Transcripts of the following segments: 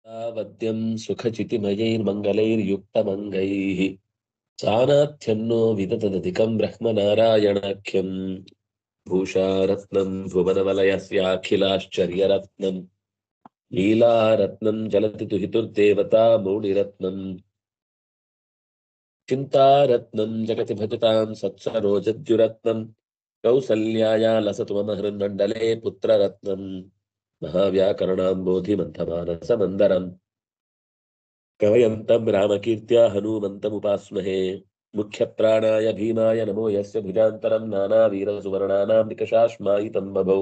वद्यं सुखचितिमयैर्मङ्गलैर्युक्तमङ्गैः सानाथ्यन्नो विदतदधिकं ब्रह्मनारायणाख्यम् भूषारत्नं भुवनवलयस्याखिलाश्चर्यरत्नम् लीलारत्नं जलति दुहितुर्देवता मौलिरत्नम् चिन्तारत्नं जगति भजतां सत्सरोजद्युरत्नं कौसल्याया लसतु मम हृन्मण्डले पुत्ररत्नम् महाव्याकरणाम्बोधिमन्थमानसमन्दरम् कवयन्तं रामकीर्त्या हनूमन्तमुपास्महे मुख्यप्राणाय भीमाय नमो यस्य भुजान्तरं नानावीरसुवर्णानां निकषाश्मायितं बभौ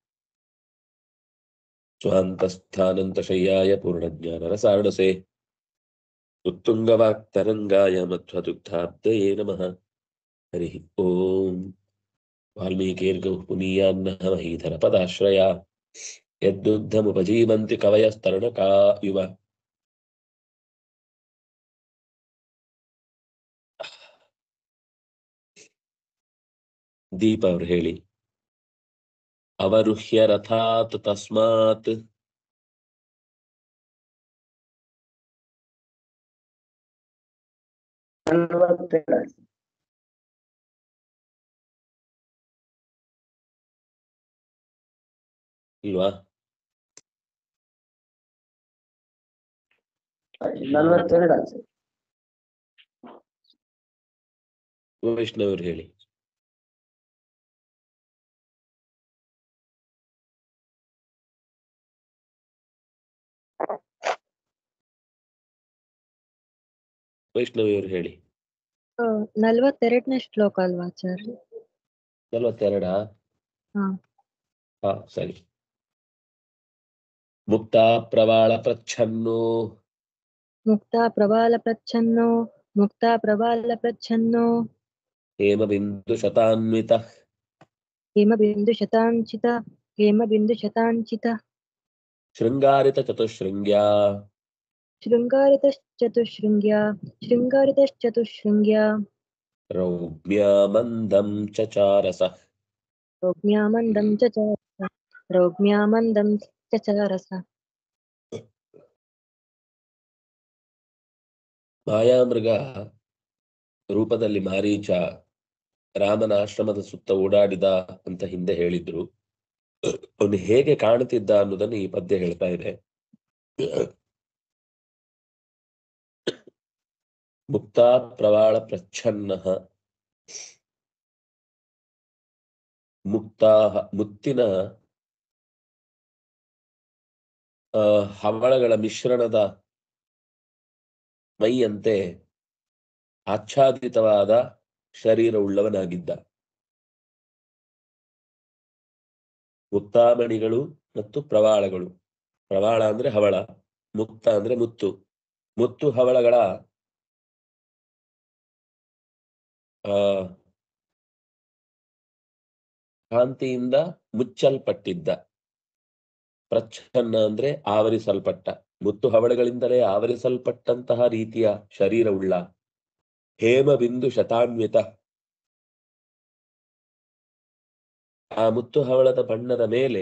स्वान्तस्थानन्तशय्याय पूर्णज्ञानरसारणसे उत्तुङ्गवाक्तरङ्गाय मध्वदुग्धाब्दये नमः हरिः ॐ वाल्मीकिर्गौः पुनीयान्नः महीधरपदाश्रया यद्दुग्धमुपजीवन्ति कवयस्तरणका इव ದೀಪ ಅವ್ರು ಹೇಳಿ ಅವರುಹ್ಯ ರಥಾತ್ ತಸ್ಮಾತ್ ನಲವತ್ತೆರಡು ಇಲ್ವಾ ನಲವತ್ತೆರಡು ಆಯ್ತು ವೈಷ್ಣವ್ರು ಹೇಳಿ ವೈಷ್ಣವಿಯವರು ಹೇಳಿ ನಲ್ವತ್ತೆರಡನೇ ಶ್ಲೋಕ ಅಲ್ವಾ ಆಚಾರ್ಯ ನಲ್ವತ್ತೆರಡಾ ಹಾ. ಹಾ ಸರಿ ಮುಕ್ತ ಪ್ರವಾಳ ಪ್ರಚ್ಛನ್ನೋ ಮುಕ್ತ ಪ್ರಬಾಲ ಪ್ರಚ್ಛನ್ನೋ ಮುಕ್ತ ಪ್ರಬಾಲ ಪ್ರಚ್ಛನ್ನೋ ಹೇಮ ಬಿಂದು ಶತಾನ್ವಿತ ಹೇಮ ಬಿಂದು ಶತಾಂಚಿತ ಹೇಮ ಬಿಂದು ಶತಾಂಚಿತ ಶೃಂಗಾರಿತ ಚತುಶೃಂಗ್ಯಾ ಶೃಂಗಾರಿತಶ್ಚತುಶೃಂಗ್ಯ ಶೃಂಗಾರಿತಶ್ಚತುಶೃಂಗ್ಯ ರೌಮ್ಯ ಮಂದಂ ಚಚಾರಸ ರೌಮ್ಯಾಮಂದಂ ಚಚಾರಸ ರೌಮ್ಯಾಮಂದಂ ಚಚಾರಸ ಮಾಯಾಮೃಗ ರೂಪದಲ್ಲಿ ಮಾರೀಚ ರಾಮನ ಆಶ್ರಮದ ಸುತ್ತ ಓಡಾಡಿದ ಅಂತ ಹಿಂದೆ ಹೇಳಿದ್ರು ಅವನು ಹೇಗೆ ಕಾಣುತ್ತಿದ್ದ ಅನ್ನೋದನ್ನು ಈ ಪದ್ಯ ಹೇಳ್ತಾ ಇದೆ ಮುಕ್ತ ಪ್ರವಾಳ ಪ್ರಚ್ಛನ್ನ ಮುಕ್ತಾ ಮುತ್ತಿನ ಆ, ಹವಳಗಳ ಮಿಶ್ರಣದ ಮೈಯಂತೆ ಆಚ್ಛಾದಿತವಾದ ಶರೀರವುಳ್ಳವನಾಗಿದ್ದ ಮುಕ್ತಾಮಣಿಗಳು ಮತ್ತು ಪ್ರವಾಳಗಳು ಪ್ರವಾಳ ಅಂದ್ರೆ ಹವಳ ಮುಕ್ತ ಅಂದ್ರೆ ಮುತ್ತು ಮುತ್ತು ಹವಳಗಳ ಆ ಕಾಂತಿಯಿಂದ ಮುಚ್ಚಲ್ಪಟ್ಟಿದ್ದ ಪ್ರಚ್ಛನ್ನ ಅಂದ್ರೆ ಆವರಿಸಲ್ಪಟ್ಟ ಮುತ್ತು ಹವಳಗಳಿಂದಲೇ ಆವರಿಸಲ್ಪಟ್ಟಂತಹ ರೀತಿಯ ಶರೀರವುಳ್ಳ ಹೇಮ ಬಿಂದು ಶತಾನ್ವಿತ ಆ ಮುತ್ತು ಹವಳದ ಬಣ್ಣದ ಮೇಲೆ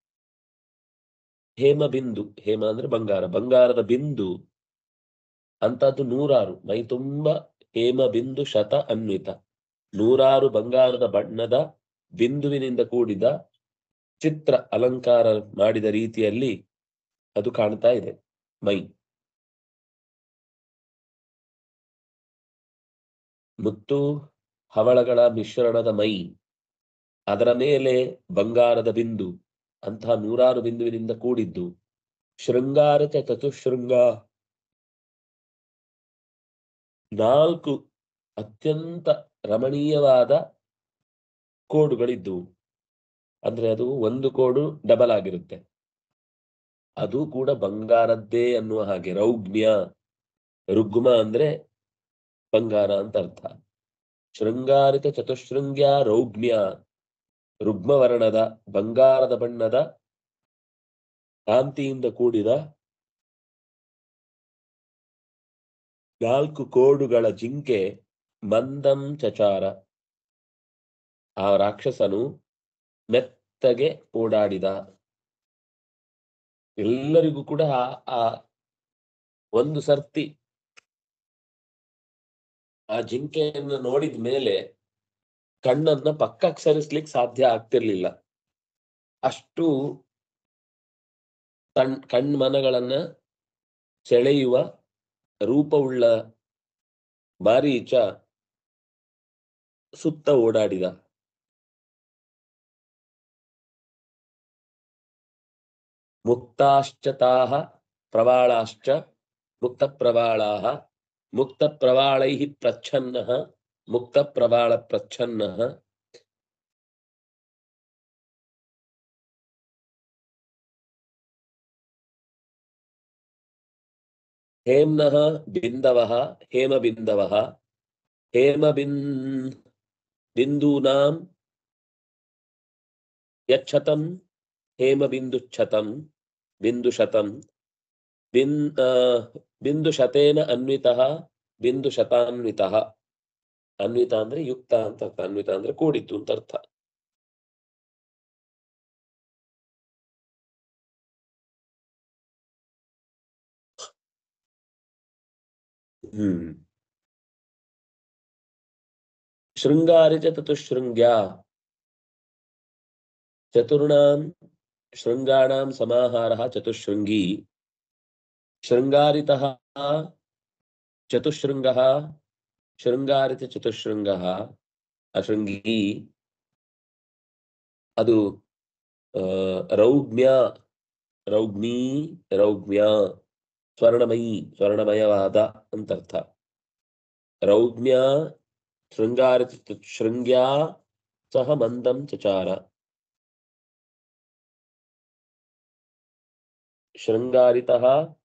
ಹೇಮ ಬಿಂದು ಹೇಮ ಅಂದ್ರೆ ಬಂಗಾರ ಬಂಗಾರದ ಬಿಂದು ಅಂತದ್ದು ನೂರಾರು ಮೈ ತುಂಬ ಹೇಮ ಬಿಂದು ಶತ ಅನ್ವಿತ ನೂರಾರು ಬಂಗಾರದ ಬಣ್ಣದ ಬಿಂದುವಿನಿಂದ ಕೂಡಿದ ಚಿತ್ರ ಅಲಂಕಾರ ಮಾಡಿದ ರೀತಿಯಲ್ಲಿ ಅದು ಕಾಣ್ತಾ ಇದೆ ಮೈ ಮುತ್ತು ಹವಳಗಳ ಮಿಶ್ರಣದ ಮೈ ಅದರ ಮೇಲೆ ಬಂಗಾರದ ಬಿಂದು ಅಂತಹ ನೂರಾರು ಬಿಂದುವಿನಿಂದ ಕೂಡಿದ್ದು ಶೃಂಗಾರಕ ಚತುಶೃಂಗ ನಾಲ್ಕು ಅತ್ಯಂತ ರಮಣೀಯವಾದ ಕೋಡುಗಳಿದ್ದವು ಅಂದ್ರೆ ಅದು ಒಂದು ಕೋಡು ಡಬಲ್ ಆಗಿರುತ್ತೆ ಅದು ಕೂಡ ಬಂಗಾರದ್ದೇ ಅನ್ನುವ ಹಾಗೆ ರೌಗ್ಮ್ಯ ರುಗ್ಮ ಅಂದ್ರೆ ಬಂಗಾರ ಅಂತ ಅರ್ಥ ಶೃಂಗಾರಿತ ಚತುಶೃಂಗ್ಯ ರೌಗ್ಮ್ಯ ರುಗ್ಮವರ್ಣದ ಬಂಗಾರದ ಬಣ್ಣದ ಕಾಂತಿಯಿಂದ ಕೂಡಿದ ನಾಲ್ಕು ಕೋಡುಗಳ ಜಿಂಕೆ ಮಂದಂ ಚಚಾರ ಆ ರಾಕ್ಷಸನು ಮೆತ್ತಗೆ ಓಡಾಡಿದ ಎಲ್ಲರಿಗೂ ಕೂಡ ಆ- ಆ ಒಂದು ಸರ್ತಿ ಆ ಜಿಂಕೆಯನ್ನು ನೋಡಿದ ಮೇಲೆ ಕಣ್ಣನ್ನ ಪಕ್ಕಕ್ಕೆ ಸರಿಸ್ಲಿಕ್ಕೆ ಸಾಧ್ಯ ಆಗ್ತಿರ್ಲಿಲ್ಲ ಅಷ್ಟು ಕಣ್ ಕಣ್ಮನಗಳನ್ನ ಸೆಳೆಯುವ ರೂಪವುಳ್ಳ ಮಾರೀಚ ಸುತ್ತ ಓಡಾಡಿದ ಮುಕ್ತಾಶ್ಚ ತಾಹ ಪ್ರವಾಳಾಶ್ಚ ಮುಕ್ತ ಪ್ರವಾಳಾಹ ಮುಕ್ತ ಪ್ರವಾಳೈಃ ಪ್ರಚ್ಛನ್ನಃ ಮುಕ್ತ ಪ್ರವಾಳ ಪ್ರಚ್ಛನ್ನಃ ಹೇಮ್ನಃ ಬಿಂದವಃ ಹೇಮಬಿಂದವಃ ಹೇಮಬಿನ್ ಬಿಂದೂನಾಂ ಯಚ್ಛತಂ ಹೇಮಬಿಂದುಚ್ಛತಂ ಬಿಂದುಶತಂ ಬಿನ್ ಆ, ಬಿಂದುಶತೇನ ಅನ್ವಿತಃ ಬಿಂದುಶತಾನ್ವಿತಃ ಅನ್ವಿತ ಅಂದ್ರೆ ಯುಕ್ತ ಅಂತ ಅರ್ಥ ಅನ್ವಿತ ಅಂದ್ರೆ ಕೂಡಿತ್ತು ಅಂತ ಅರ್ಥ ಹ್ಮ್ ಶೃಂಗಾರಿ ಚ ಚತುಶೃಂಗ್ಯಾ ಚತುರ್ಣಾಂ ಶೃಂಗಾಣಾಂ ಸಮಾಹಾರः ಚತುಶೃಂಗಿ ಶೃಂಗಾರಿತಃ ಚತುಶೃಂಗः ಶೃಂಗಾರಿತ ಚತುಶೃಂಗः ಅಶೃಂಗಿ ಅದು ಆ, ರೌಗ್ಮ್ಯ ರೌಗ್ಮೀ ರೌಗ್ಮ್ಯ ಸ್ವರ್ಣಮಯಿ ಸ್ವರ್ಣಮಯವಾದ ಅಂತರ್ಥ ರೌಗ್ಮ್ಯ ಶೃಂಗಾರಿತ ಶೃಂಗ್ಯಾ ಸಹ ಮಂದಂ ಚಚಾರ ಶೃಂಗಾರಿತಃ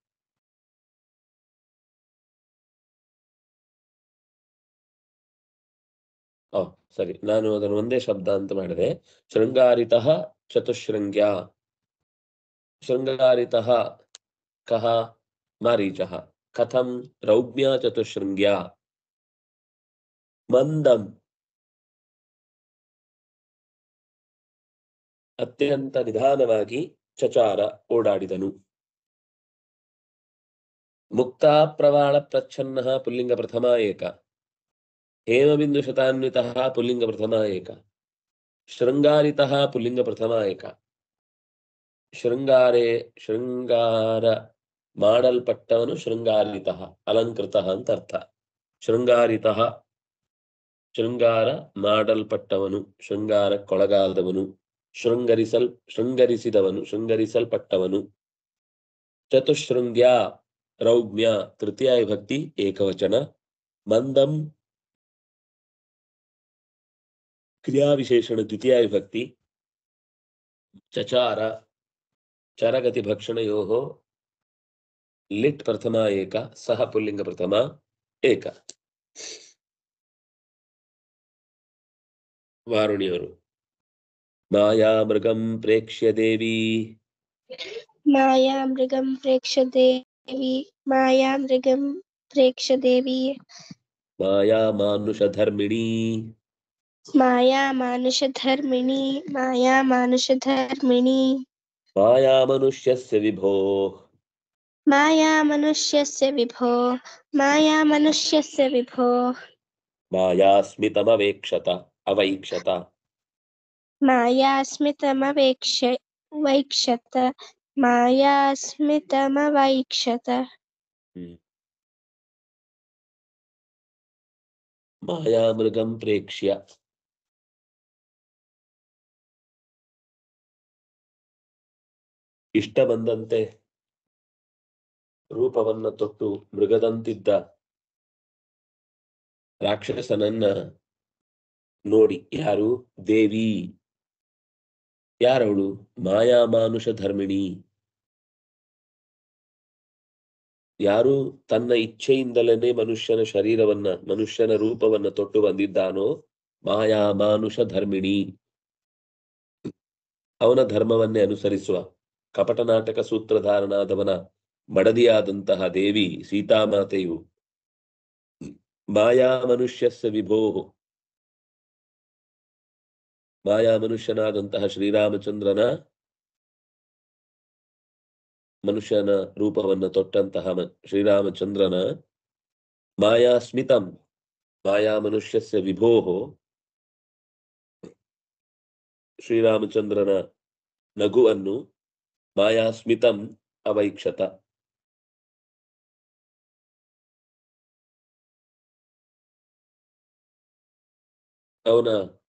ಓ ಸರಿ ನಾನು ಅದನ್ನು ಒಂದೇ ಶಬ್ದ ಅಂತ ಮಾಡಿದೆ ಶೃಂಗಾರಿತಃ ಚತುಶೃಂಗ್ಯ ಶೃಂಗಾರಿತಃ ಕಹ ಮಾರೀಚಃ ಕಥಂ ರೌಗ್ಮ್ಯ ಚತುಶೃಂಗ್ಯ ಮಂದಂ ಅತ್ಯಂತ ನಿಧಾನವಾಗಿ ಚಚಾರ ಓಡಾಡಿದನು ಮುಕ್ತಾ ಪ್ರವಾಳ ಪ್ರಚ್ಛನ್ನ ಪುಲ್ಲಿಂಗ ಪ್ರಥಮ ಏಕ ಹೇಮಬಿಂದು ಶತಾನ್ವಿತಃ ಪುಲ್ಲಿಂಗ ಪ್ರಥಮ ಏಕ ಶೃಂಗಾರಿತಃ ಪುಲ್ಲಿಂಗ ಪ್ರಥಮ ಏಕ ಶೃಂಗಾರೆ ಶೃಂಗಾರ ಮಾಡಲ್ಪಟ್ಟವನು ಶೃಂಗಾರಿತಃ ಅಲಂಕೃತಃ ಅಂತ ಅರ್ಥ ಶೃಂಗಾರಿತಃ ಶೃಂಗಾರ ಮಾಡಲ್ಪಟ್ಟವನು ಶೃಂಗಾರಕ್ಕೊಳಗಾದವನು ಶೃಂಗರಿಸಲ್ ಶೃಂಗರಿಸಿದವನು ಶೃಂಗರಿಸಲ್ಪಟ್ಟವನು ಚತುಶೃಂಗ್ಯ ರೌಗ್ಮ್ಯ ತೃತೀಯ ವಿಭಕ್ತಿ ಏಕವಚನ ಮಂದಂ ಕ್ರಿಯಾವಿಶೇಷಣ ದ್ವಿತೀಯ ವಿಭಕ್ತಿ ಚಚಾರ ಚರಗತಿ ಭಕ್ಷಣಯೋ ಲಿಟ್ ಪ್ರಥಮ ಏಕ ಸಹ ಪುಲ್ಲಿಂಗ ಪ್ರಥಮ ಏಕ ವಾರುಣಿಯವರು ಮಾಯಾ ಮೃಗಂ ಪ್ರೇಕ್ಷ್ಯ ದೇವಿ मायामृगं प्रेक्ष्य देवी मायामृगं प्रेक्ष्य देवी ಮಾಯಾ ಮಾನುಷ ಧರ್ಮಿಣಿ माया मानुषधर्मिणी माया मानुषधर्मिणी ಮಾಯಾ ಮನುಷ್ಯಸ್ಯ ವಿಭೋ माया मनुष्यस्य विभो माया मनुष्यस्य विभो ಮಾಯಾಸ್ಮಿತಮವೇಕ್ಷತ ಅವೈಕ್ಷತ मायास्मितमवेक्ष वैक्षत मायास्मितमवैक्षत ಮಾಯಾ ಮೃಗಂ ಪ್ರೇಕ್ಷ್ಯ ಇಷ್ಟ ಬಂದಂತೆ ರೂಪವನ್ನ ತೊಟ್ಟು ಮೃಗದಂತಿದ್ದ ರಾಕ್ಷಸನನ್ನ ನೋಡಿ ಯಾರು ದೇವಿ ಯಾರವಳು ಮಾಯಾ ಮಾನುಷ ಧರ್ಮಿಣಿ ಯಾರು ತನ್ನ ಇಚ್ಛೆಯಿಂದಲೇ ಮನುಷ್ಯನ ಶರೀರವನ್ನ ಮನುಷ್ಯನ ರೂಪವನ್ನ ತೊಟ್ಟು ಬಂದಿದ್ದಾನೋ ಮಾಯಾ ಮಾನುಷ ಧರ್ಮಿಣಿ ಅವನ ಧರ್ಮವನ್ನೇ ಅನುಸರಿಸುವ ಕಪಟ ನಾಟಕ ಸೂತ್ರಧಾರನಾದವನ ಮಡದಿಯಾದಂತಹ ದೇವಿ ಸೀತಾಮಾತೆಯು ಮಾಯಾ ಮನುಷ್ಯಸ್ಯ ವಿಭೋ ಮಾಯಾ ಮನುಷ್ಯನಾದಂತಹ ಶ್ರೀರಾಮಚಂದ್ರನ ಮನುಷ್ಯನ ರೂಪವನ್ನ ತೊಟ್ಟಂತಹ ಮ- ಶ್ರೀರಾಮಚಂದ್ರನ ಮಾಯಾಸ್ಮಿತಂ ಮಾಯಾ ಮನುಷ್ಯಸ್ಯ ವಿಭೋಹೋ ಶ್ರೀರಾಮಚಂದ್ರನ ನಗುವನ್ನು ಮಾಯಾಸ್ಮಿತಂ ಅವೈಕ್ಷತ ಅವನ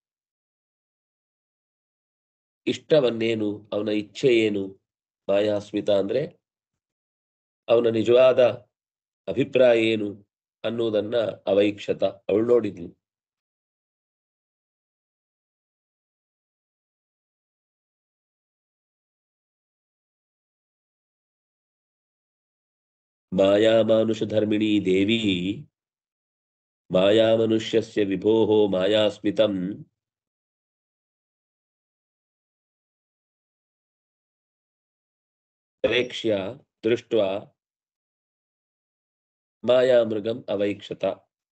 ಇಷ್ಟವನ್ನೇನು ಅವನ ಇಚ್ಛೆ ಏನು ಮಾಯಾಸ್ಮಿತ ಅಂದ್ರೆ ಅವನ ನಿಜವಾದ ಅಭಿಪ್ರಾಯ ಏನು ಅನ್ನುವುದನ್ನ ಅವೈಕ್ಷತ ಅವಳು ನೋಡಿದ್ಲು ಮಾಯಾಮಾನುಷಧರ್ಮಿಣೀ ದೇವಿ ಮಾಯಾಮನುಷ್ಯಸ್ಯ ವಿಭೋಃ ಮಾಯಾಸ್ಮಿತಂ ಪ್ರೇಕ್ಷ್ಯ ದೃಷ್ಟ್ವಾ ಮಾಯಾಮೃಗಂ ಅವೈಕ್ಷತ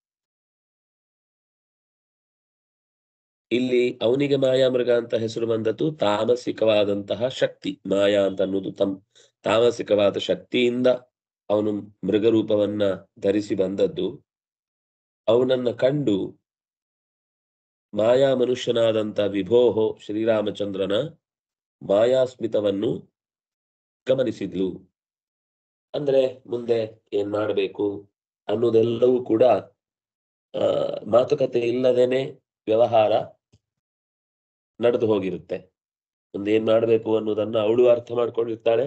ಇಲ್ಲಿ ಅವನಿಗೆ ಮಾಯಾಮೃಗ ಅಂತ ಹೆಸರು ಬಂದದ್ದು ತಾಮಸಿಕವಾದಂತಹ ಶಕ್ತಿ ಮಾಯಾ ಅಂತ ಅನ್ನೋದು ತಮ್ ತಾಮಸಿಕವಾದ ಶಕ್ತಿಯಿಂದ ಅವನು ಮೃಗರೂಪವನ್ನ ಧರಿಸಿ ಬಂದದ್ದು ಅವನನ್ನ ಕಂಡು ಮಾಯಾ ಮನುಷ್ಯನಾದಂತ ವಿಭೋಹೋ ಶ್ರೀರಾಮಚಂದ್ರನ ಮಾಯಾಸ್ಮಿತವನ್ನು ಗಮನಿಸಿದ್ಲು ಅಂದ್ರೆ ಮುಂದೆ ಏನ್ ಮಾಡಬೇಕು ಅನ್ನೋದೆಲ್ಲವೂ ಕೂಡ ಆ ಮಾತುಕತೆ ಇಲ್ಲದೇನೆ ವ್ಯವಹಾರ ನಡೆದು ಹೋಗಿರುತ್ತೆ ಮುಂದೆ ಏನ್ ಮಾಡಬೇಕು ಅನ್ನೋದನ್ನ ಅವಳು ಅರ್ಥ ಮಾಡ್ಕೊಂಡಿರ್ತಾಳೆ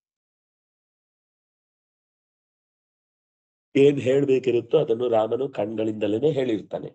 ಏನ್ ಹೇಳ್ಬೇಕಿರುತ್ತೋ ಅದನ್ನು ರಾಮನು ಕಣ್ಗಳಿಂದಲೇನೆ ಹೇಳಿರ್ತಾನೆ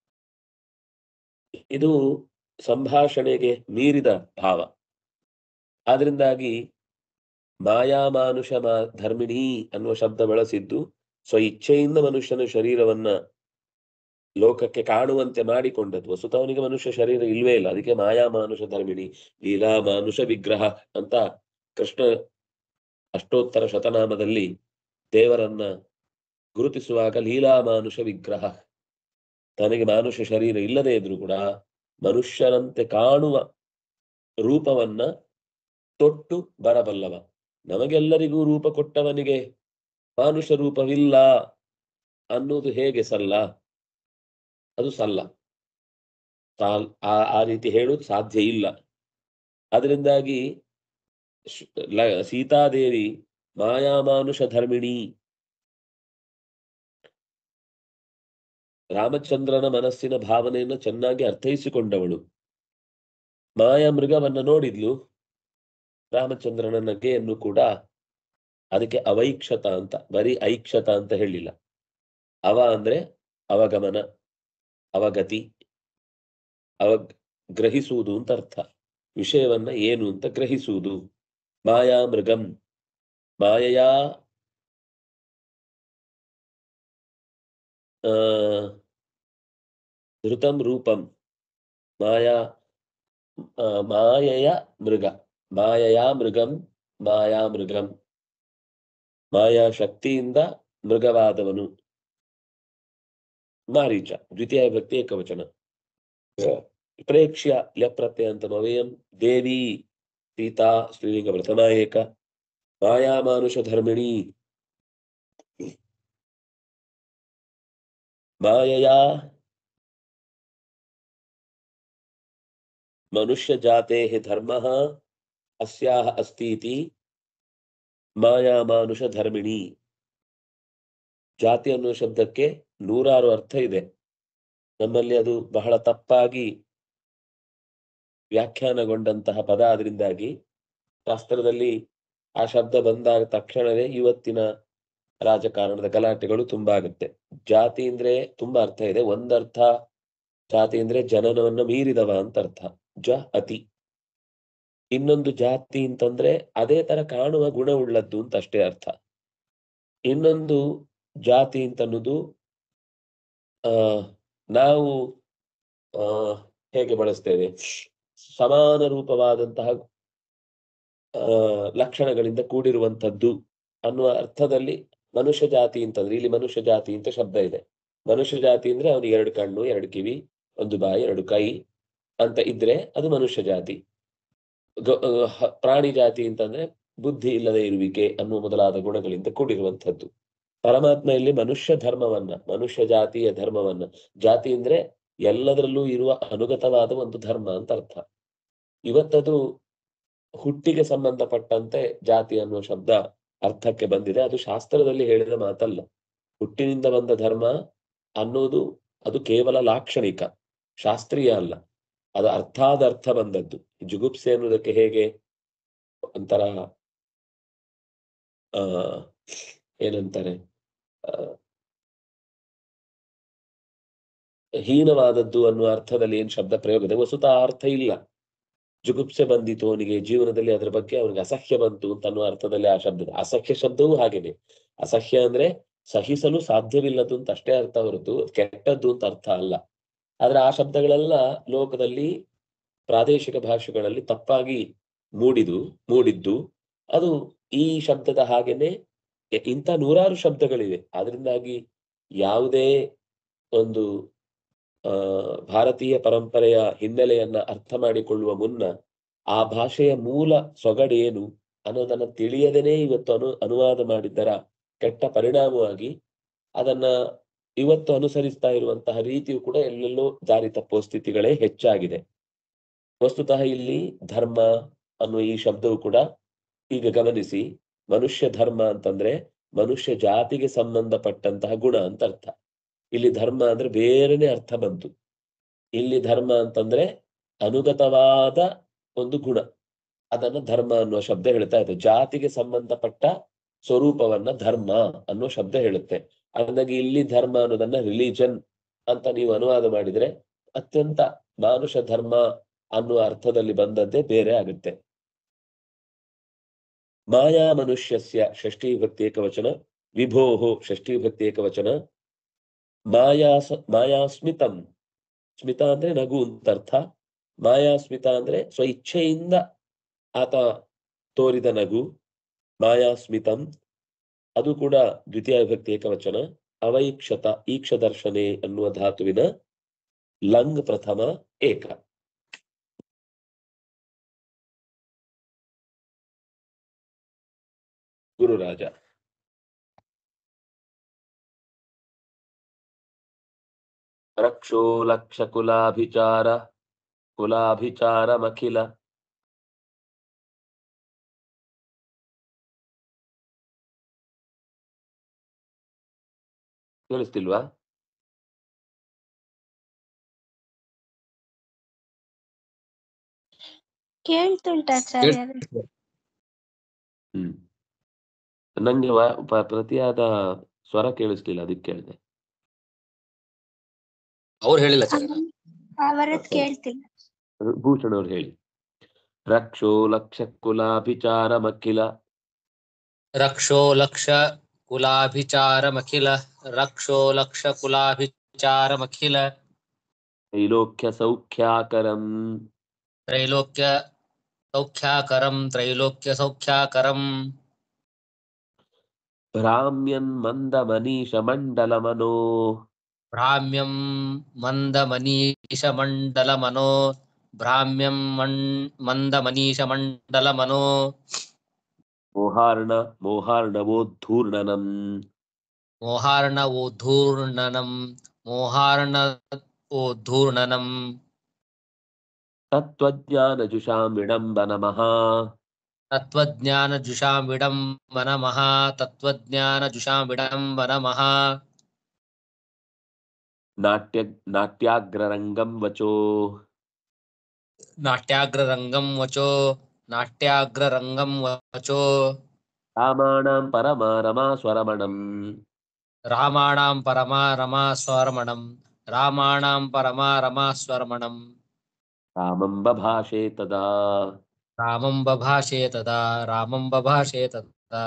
ಇದು ಸಂಭಾಷಣೆಗೆ ಮೀರಿದ ಭಾವ ಆದ್ರಿಂದಾಗಿ ಮಾಯಾಮಾನುಷ ಮಾ ಧರ್ಮಿಣಿ ಅನ್ನುವ ಶಬ್ದ ಬಳಸಿದ್ದು ಸ್ವ ಇಚ್ಛೆಯಿಂದ ಮನುಷ್ಯನ ಶರೀರವನ್ನ ಲೋಕಕ್ಕೆ ಕಾಣುವಂತೆ ಮಾಡಿಕೊಂಡದ್ದು ವಸುತ ಅವನಿಗೆ ಮನುಷ್ಯ ಶರೀರ ಇಲ್ವೇ ಇಲ್ಲ ಅದಕ್ಕೆ ಮಾಯಾಮಾನುಷ ಧರ್ಮಿಣಿ ಲೀಲಾ ಮಾನುಷ ವಿಗ್ರಹ ಅಂತ ಕೃಷ್ಣ ಅಷ್ಟೋತ್ತರ ಶತನಾಮದಲ್ಲಿ ದೇವರನ್ನ ಗುರುತಿಸುವಾಗ ಲೀಲಾ ಮಾನುಷ ವಿಗ್ರಹ ತನಗೆ ಮಾನುಷ ಶರೀರ ಇಲ್ಲದೆ ಇದ್ರು ಕೂಡ ಮನುಷ್ಯರಂತೆ ಕಾಣುವ ರೂಪವನ್ನ ತೊಟ್ಟು ಬರಬಲ್ಲವ ನಮಗೆಲ್ಲರಿಗೂ ರೂಪ ಕೊಟ್ಟವನಿಗೆ ಮಾನುಷ ರೂಪವಿಲ್ಲ ಅನ್ನುವುದು ಹೇಗೆ ಸಲ್ಲ ಅದು ಸಲ್ಲ ಸಾಲ್ ಆ ಆ ರೀತಿ ಹೇಳುವುದು ಸಾಧ್ಯ ಇಲ್ಲ ಅದರಿಂದಾಗಿ ಶ್- ಲ- ಸೀತಾದೇವಿ ಮಾಯಾಮಾನುಷ ಧರ್ಮಿಣಿ ರಾಮಚಂದ್ರನ ಮನಸ್ಸಿನ ಭಾವನೆಯನ್ನು ಚೆನ್ನಾಗಿ ಅರ್ಥೈಸಿಕೊಂಡವಳು ಮಾಯಾ ಮೃಗವನ್ನ ನೋಡಿದ್ಲು ರಾಮಚಂದ್ರನ ನಗೆಯನ್ನು ಕೂಡ ಅದಕ್ಕೆ ಅವೈಕ್ಷತ ಅಂತ ಬರೀ ಐಕ್ಷತ ಅಂತ ಹೇಳಿಲ್ಲ ಅವ ಅಂದ್ರೆ ಅವಗಮನ ಅವಗತಿ ಅವ ಗ್ರಹಿಸುವುದು ಅಂತ ಅರ್ಥ ವಿಷಯವನ್ನ ಏನು ಅಂತ ಗ್ರಹಿಸುವುದು ಮಾಯಾ ಮೃಗಂ ಮಾಯೆಯಾ ಆ ಧೃತಂ ರೂಪಂ ಮಾಯಾ ಆ, ಮಾಯೆಯ ಮೃಗ ಮಾಯೆಯ ಮೃಗಂ ಮಾಯಾ ಮೃಗಂ ಮಾಯಾ ಶಕ್ತಿಯಿಂದ ಮೃಗವಾದವನು ಮಾರೀಚ ದ್ವಿತೀಯ ಭಕ್ತಿ ಏಕವಚನ ಪ್ರೇಕ್ಷ್ಯ ಲ್ಯಪ್ರತ್ಯಯ ಅಂತ ಮವೇಯಂ ದೇವಿ ಸೀತಾ ಸ್ತ್ರೀಲಿಂಗ ಪ್ರಥಮ ಏಕ ಮಾಯಾ ಮಾನುಷ ಧರ್ಮಿಣಿ ಮಾಯೆಯ ಮನುಷ್ಯ ಜಾತೆ ಧರ್ಮ ಅಸ್ಯಾಹ ಅಸ್ತೀತಿ ಮಾಯಾ ಮಾನುಷ ಧರ್ಮಿಣಿ ಜಾತಿ ಅನ್ನುವ ಶಬ್ದಕ್ಕೆ ನೂರಾರು ಅರ್ಥ ಇದೆ ನಮ್ಮಲ್ಲಿ ಅದು ಬಹಳ ತಪ್ಪಾಗಿ ವ್ಯಾಖ್ಯಾನಗೊಂಡಂತಹ ಪದ ಆದ್ರಿಂದಾಗಿ ಶಾಸ್ತ್ರದಲ್ಲಿ ಆ ಶಬ್ದ ಬಂದಾಗ ತಕ್ಷಣವೇ ಇವತ್ತಿನ ರಾಜಕಾರಣದ ಗಲಾಟೆಗಳು ತುಂಬಾ ಆಗುತ್ತೆ ಜಾತಿ ಅಂದ್ರೆ ತುಂಬಾ ಅರ್ಥ ಇದೆ ಒಂದರ್ಥ ಜಾತಿ ಅಂದ್ರೆ ಜನನವನ್ನ ಮೀರಿದವ ಅಂತ ಅರ್ಥ ಜ ಅತಿ ಇನ್ನೊಂದು ಜಾತಿ ಅಂತಂದ್ರೆ ಅದೇ ತರ ಕಾಣುವ ಗುಣವುಳ್ಳದ್ದು ಅಂತ ಅಷ್ಟೇ ಅರ್ಥ ಇನ್ನೊಂದು ಜಾತಿ ಅಂತ ಅನ್ನೋದು ಆ ನಾವು ಆ ಹೇಗೆ ಬಳಸ್ತೇವೆ ಸಮಾನ ರೂಪವಾದಂತಹ ಆ ಲಕ್ಷಣಗಳಿಂದ ಕೂಡಿರುವಂತದ್ದು ಅನ್ನುವ ಅರ್ಥದಲ್ಲಿ ಮನುಷ್ಯ ಜಾತಿ ಅಂತಂದ್ರೆ ಇಲ್ಲಿ ಮನುಷ್ಯ ಜಾತಿ ಅಂತ ಶಬ್ದ ಇದೆ ಮನುಷ್ಯ ಜಾತಿ ಅಂದ್ರೆ ಅವನಿಗೆ ಎರಡು ಕಣ್ಣು ಎರಡು ಕಿವಿ ಒಂದು ಬಾಯಿ ಎರಡು ಕೈ ಅಂತ ಇದ್ರೆ ಅದು ಮನುಷ್ಯ ಜಾತಿ ಗ- ಆ, ಹ- ಪ್ರಾಣಿ ಜಾತಿ ಅಂತಂದ್ರೆ ಬುದ್ಧಿ ಇಲ್ಲದೆ ಇರುವಿಕೆ ಅನ್ನುವ ಮೊದಲಾದ ಗುಣಗಳಿಂದ ಕೂಡಿರುವಂಥದ್ದು ಪರಮಾತ್ಮ ಇಲ್ಲಿ ಮನುಷ್ಯ ಧರ್ಮವನ್ನ ಮನುಷ್ಯ ಜಾತಿಯ ಧರ್ಮವನ್ನ ಜಾತಿ ಅಂದ್ರೆ ಎಲ್ಲದರಲ್ಲೂ ಇರುವ ಅನುಗತವಾದ ಒಂದು ಧರ್ಮ ಅಂತ ಅರ್ಥ ಇವತ್ತದು ಹುಟ್ಟಿಗೆ ಸಂಬಂಧಪಟ್ಟಂತೆ ಜಾತಿ ಅನ್ನುವ ಶಬ್ದ ಅರ್ಥಕ್ಕೆ ಬಂದಿದೆ ಅದು ಶಾಸ್ತ್ರದಲ್ಲಿ ಹೇಳಿದ ಮಾತಲ್ಲ ಹುಟ್ಟಿನಿಂದ ಬಂದ ಧರ್ಮ ಅನ್ನೋದು ಅದು ಕೇವಲ ಲಾಕ್ಷಣಿಕ ಶಾಸ್ತ್ರೀಯ ಅಲ್ಲ ಅದು ಅರ್ಥಾದ ಅರ್ಥ ಬಂದದ್ದು ಜುಗುಪ್ಸೆ ಅನ್ನೋದಕ್ಕೆ ಹೇಗೆ ಒಂಥರ ಆ ಏನಂತಾರೆ ಆ, ಹೀನವಾದದ್ದು ಅನ್ನುವ ಅರ್ಥದಲ್ಲಿ ಏನ್ ಶಬ್ದ ಪ್ರಯೋಗ ಇದೆ ವಸುತ ಅರ್ಥ ಇಲ್ಲ ಜುಗುಪ್ಸೆ ಬಂದಿತು ಅವನಿಗೆ ಜೀವನದಲ್ಲಿ ಅದ್ರ ಬಗ್ಗೆ ಅವನಿಗೆ ಅಸಹ್ಯ ಬಂತು ಅಂತ ಅನ್ನುವ ಅರ್ಥದಲ್ಲಿ ಆ ಶಬ್ದ ಇದೆ. ಅಸಹ್ಯ ಶಬ್ದವೂ ಹಾಗೇನೆ ಅಸಹ್ಯ ಅಂದ್ರೆ ಸಹಿಸಲು ಸಾಧ್ಯವಿಲ್ಲದ್ದು ಅಂತ ಅಷ್ಟೇ ಅರ್ಥ ಹೊರತು ಕೆಟ್ಟದ್ದು ಅಂತ ಅರ್ಥ ಅಲ್ಲ ಆದ್ರೆ ಆ ಶಬ್ದಗಳೆಲ್ಲ ಲೋಕದಲ್ಲಿ ಪ್ರಾದೇಶಿಕ ಭಾಷೆಗಳಲ್ಲಿ ತಪ್ಪಾಗಿ ಮೂಡಿದು ಮೂಡಿದ್ದು ಅದು ಈ ಶಬ್ದದ ಹಾಗೇನೆ ಎ- ಇಂಥ ನೂರಾರು ಶಬ್ದಗಳಿವೆ ಅದರಿಂದಾಗಿ ಯಾವುದೇ ಒಂದು ಆ ಭಾರತೀಯ ಪರಂಪರೆಯ ಹಿನ್ನೆಲೆಯನ್ನ ಅರ್ಥ ಮಾಡಿಕೊಳ್ಳುವ ಮುನ್ನ ಆ ಭಾಷೆಯ ಮೂಲ ಸೊಗಡೇನು ಅನ್ನೋದನ್ನ ತಿಳಿಯದೇನೆ ಇವತ್ತು ಅನು ಅನುವಾದ ಮಾಡಿದ್ದರ ಕೆಟ್ಟ ಪರಿಣಾಮವಾಗಿ ಅದನ್ನ ಇವತ್ತು ಅನುಸರಿಸ್ತಾ ಇರುವಂತಹ ರೀತಿಯು ಕೂಡ ಎಲ್ಲೆಲ್ಲೋ ದಾರಿ ತಪ್ಪುವ ಸ್ಥಿತಿಗಳೇ ಹೆಚ್ಚಾಗಿದೆ ವಸ್ತುತಃ ಇಲ್ಲಿ ಧರ್ಮ ಅನ್ನುವ ಈ ಶಬ್ದವು ಕೂಡ ಈಗ ಗಮನಿಸಿ ಮನುಷ್ಯ ಧರ್ಮ ಅಂತಂದ್ರೆ ಮನುಷ್ಯ ಜಾತಿಗೆ ಸಂಬಂಧಪಟ್ಟಂತಹ ಗುಣ ಅಂತ ಅರ್ಥ ಇಲ್ಲಿ ಧರ್ಮ ಅಂದ್ರೆ ಬೇರೆನೆ ಅರ್ಥ ಬಂತು ಇಲ್ಲಿ ಧರ್ಮ ಅಂತಂದ್ರೆ ಅನುಗತವಾದ ಒಂದು ಗುಣ ಅದನ್ನ ಧರ್ಮ ಅನ್ನುವ ಶಬ್ದ ಹೇಳ್ತಾ ಇದೆ ಜಾತಿಗೆ ಸಂಬಂಧಪಟ್ಟ ಸ್ವರೂಪವನ್ನ ಧರ್ಮ ಅನ್ನುವ ಶಬ್ದ ಹೇಳುತ್ತೆ ಹಾಗಾಗಿ ಇಲ್ಲಿ ಧರ್ಮ ಅನ್ನೋದನ್ನ ರಿಲಿಜನ್ ಅಂತ ನೀವು ಅನುವಾದ ಮಾಡಿದ್ರೆ ಅತ್ಯಂತ ಮಾನುಷ ಧರ್ಮ ಅನ್ನುವ ಅರ್ಥದಲ್ಲಿ ಬಂದದ್ದೇ ಬೇರೆ ಆಗುತ್ತೆ ಮಾಯಾ ಮನುಷ್ಯಸ್ಯ ಷಷ್ಠಿ ಭಕ್ತಿ ಏಕವಚನ ವಿಭೋಹೋ ಷಷ್ಠಿ ಭಕ್ತಿ ಏಕವಚನ ಮಾಯಾಸ ಮಾಯಾಸ್ಮಿತಂ ಸ್ಮಿತ ಅಂದ್ರೆ ನಗು ಅಂತ ಅರ್ಥ ಮಾಯಾಸ್ಮಿತ ಅಂದ್ರೆ ಸ್ವ ಇಚ್ಛೆಯಿಂದ ಆತ ತೋರಿದ ನಗು ಮಾಯಾಸ್ಮಿತಂ ಅದು ಕೂಡ ದ್ವಿತೀಯ ವಿಭಕ್ತಿ ಏಕವಚನ ಅವೈಕ್ಷತ ಈಕ್ಷ ದರ್ಶನೆ ಅನ್ನುವ ಧಾತುವಿನ ಲಂಗ್ ಪ್ರಥಮ ಏಕ ಗುರುರಾಜ ರಕ್ಷೋ ಲಕ್ಷ ಕುಲಾಭಿಚಾರ ಕುಲಾಭಿಚಾರಮಖಿಲ ಕೇಳಿಸ್ತಿಲ್ವಾ ಕೇಳ್ತುಂಟಾಚಾರ್ಯ ಹ್ಮ್ ನಂಗೆ ವ- ಪ- ಪ್ರತಿಯಾದ ಸ್ವರ ಕೇಳಿಸ್ಲಿಲ್ಲ ಅದಕ್ಕೆ ಕೇಳಿದೆ ಅವ್ರು ಹೇಳಿಲ್ಲ ಆಚಾರ್ಯ ಅವರದ್ ಕೇಳ್ತಿಲ್ಲ ಭೂಷಣ್ ಅವ್ರು ಹೇಳಿ ರಕ್ಷೋ ಲಕ್ಷ ಕುಲಾಭಿಚಾರಮಖಿಲ ರಕ್ಷೋ ಲಕ್ಷ ಕುಲಾಭಿಚಾರಮಖಿಲ ರಕ್ಷೋ ಲಕ್ಷ ಕುಲಾಭಿಚಾರಮಖಿಲ ತ್ರೈಲೋಕ್ಯ ಸೌಖ್ಯಾಕರಂ ತ್ರೈಲೋಕ್ಯ ಸೌಖ್ಯಾಕರಂ ತ್ರೈಲೋಕ್ಯ ಸೌಖ್ಯಾಕರಂ ಭ್ರಾಮ್ಯನ್ ಮಂದ ಮನೀಷ ಮಂಡಲ ಮನೋ ಭ್ರಾಮ್ಯಂ ಮಂದ ಮನೀಷ ಮಂಡಲ ಮನೋ ಭ್ರಾಮ್ಯಂ ಮಣ್ ಮಂದ ಮನೀಷ ಮಂಡಲ ಮನೋ ಮೋಹಾರ್ಣ ಮೋಹಾರ್ಣವೋದ್ಧೂರ್ಣನಂ ಮೋಹಾರ್ಣ ಓಧೂರ್ಣನಂ ಮೋಹಾರ್ಣ ಓಧೂರ್ಣನಂ ತತ್ವಜ್ಞಾನ ಜುಷಾಂ ವಿಡಂಬನ ಮಹಾ ತತ್ವಜ್ಞಾನ ಜುಷಾಂ ವಿಡಂಬನ ಮಹಾ ತತ್ವಜ್ಞಾನ ಜುಷಾಂ ವಿಡಂಬನ ಮಹಾ ನಾಟ್ಯ ನಾಟ್ಯಾಗ್ರರಂಗಂ ವಚೋ ನಾಟ್ಯಾಗ್ರರಂಗಂ ವಚೋ ನಾಟ್ಯಾಗ್ರರಂಗಂ ವಚೋ ರಾಮಾಣಾಂ ಪರಮಾ ರಮಾ ಸ್ವರಮಣಂ ರಾಮಾಣಾಂ ಪರಮಾ ರಮಾ ಸ್ವರ್ಮಣಂ ರಾಮಾಣಾಂ ಪರಮಾ ರಮಾ ಸ್ವರ್ಮಣಂ ರಾಮಂ ಬಭಾಷೆ ತದಾ ರಾಮಂ ಬಭಾಷೆ ತದಾ ರಾಮಂ ಬಭಾಷೆ ತದಾ